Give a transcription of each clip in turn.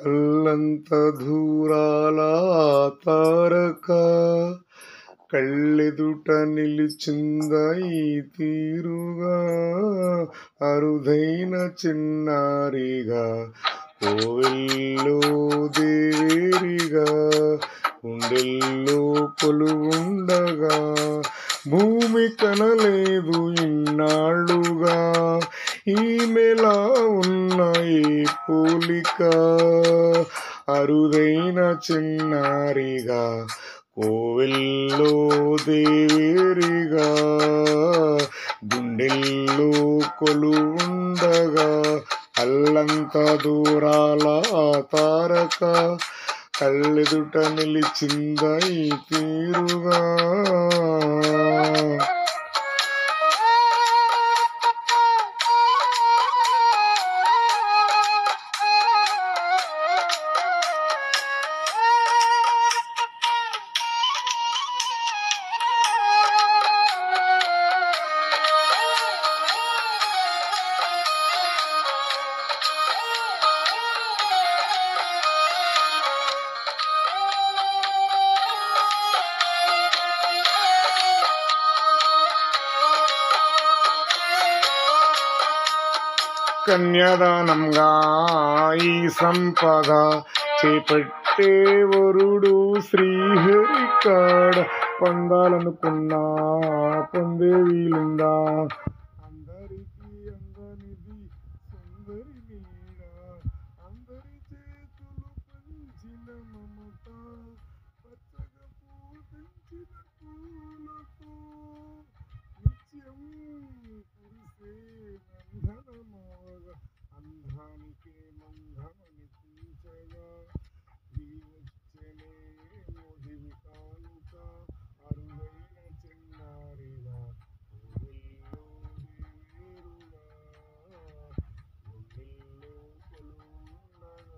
అల్లంత దూరాల తారక కళ్ళెదుట నిలిచింద ఈ తీరుగా అరుదైన చిన్నారిగా కోవెల్లో దేవేరిగా గుండెల్లో కొలువుండగా భూమి కనలేదు ఇన్నాళ్ళుగా ఈమెలా ఉన్న ఈ పోలిక అరుదైన చిన్నారిగా కోవెల్లో దేవేరిగా గుండెల్లో కొలువుండగా అల్లంత దూరాల ఆ తారక కళ్ళెదుట నిలిచింద ఈ తీరుగా కన్యాదానంగా ఈ సంపద చేపట్టే వరుడు శ్రీహరికాడ పొందాలనుకున్నా పొందే వీలుందా అందరికీ అందనిది సుందరి నీడ అందరి చేతులు పంచిన మమత పచ్చగా పూజించిన పూలతో నిత్యం కురిసే నందనమాగా అంధానికి మంధమనిపించగా దీవచ్చనే మోదివి కానుక అరుదైన చిన్నారిగా కోవెల్లో దేవేరుగా గుండెల్లో కొలువుండగా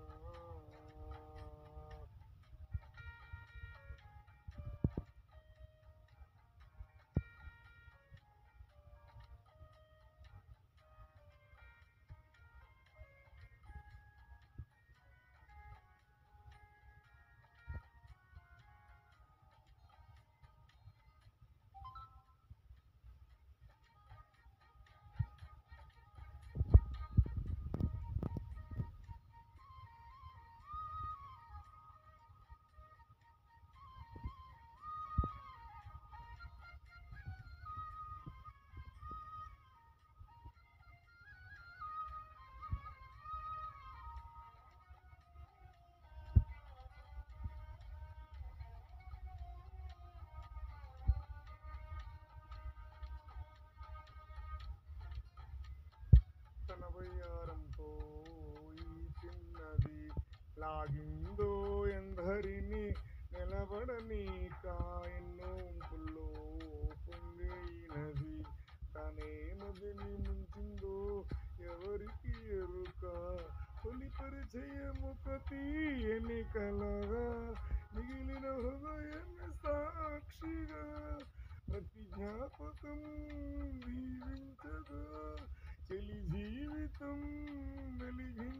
తన వయ్యారంతో ఈ చిన్నది లాగిందో ఎందరిని నిలబడనీక ఎన్నో ఉంపుల్లో పొంగైనది తనే నదిని ముంచిందో ఎవరికి ఎరుక తొలి పరిచయముక తీయని కలగా మిగిలిన హృదయాన్ని సాక్షిగా ప్రతి జ్ఞాపకం దీవించగా చెలి జీవితం వెలిగి